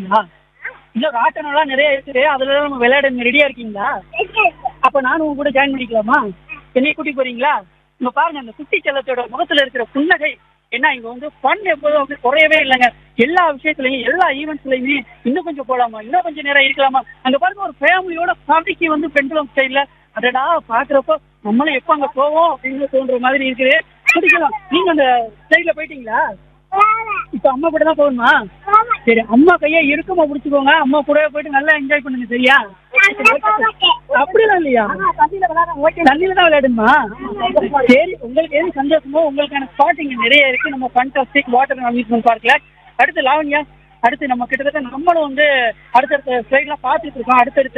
இருக்கீங்களா இல்ல ராட்டனம்லாம் நிறைய இருக்குது அதுல நம்ம விளையாட ரெடியா இருக்கீங்களா அப்ப நானும் உங்க கூட ஜாயின் பண்ணிக்கலாமா என்னைய கூட்டி போறீங்களா இங்க பாருங்க அந்த குட்டி செல்லத்தோட முகத்துல இருக்கிற புன்னகை என்ன இங்க வந்து ஃபன் எப்போதும் வந்து குறையவே இல்லைங்க எல்லா விஷயத்துலயும் எல்லா ஈவெண்ட்ஸ்லயுமே இன்னும் கொஞ்சம் போலாமா இன்னும் கொஞ்சம் நேரம் இருக்கலாமா அங்க பாருங்க ஒரு ஃபேமிலியோட ஃபேமிலிக்கு வந்து பெண்டுலம் ஸ்டைல்ல அடடா பாக்குறப்போ நம்மளும் எப்ப அங்க போவோம் அப்படின்னு தோன்ற மாதிரி இருக்குது பிடிக்கலாம் நீங்க அந்த சைட்ல போயிட்டீங்களா இப்ப அம்மா கூட தான் போகணுமா சரி அம்மா கையை இறுக்கமா பிடிச்சுக்கோங்க அம்மா கூட போயிட்டு நல்லா என்ஜாய் பண்ணுங்க சரியா அப்படிலாம் இல்லையா தண்ணியில தான் விளையாடுமா சரி உங்களுக்கு எது சந்தோஷமோ உங்களுக்கான ஸ்பாட் இங்க நிறைய இருக்கு நம்ம ஃபண்டாஸ்டிக் வாட்டர் அம்யூஸ்மெண்ட் பார்க்ல அடுத்து லாவண்யா அடுத்து நம்ம கிட்டத்தட்ட நம்மளும் வந்து அடுத்தடுத்த ஸ்லைட்லாம் பார்த்துட்டு இருக்கோம் அடுத்தடுத்த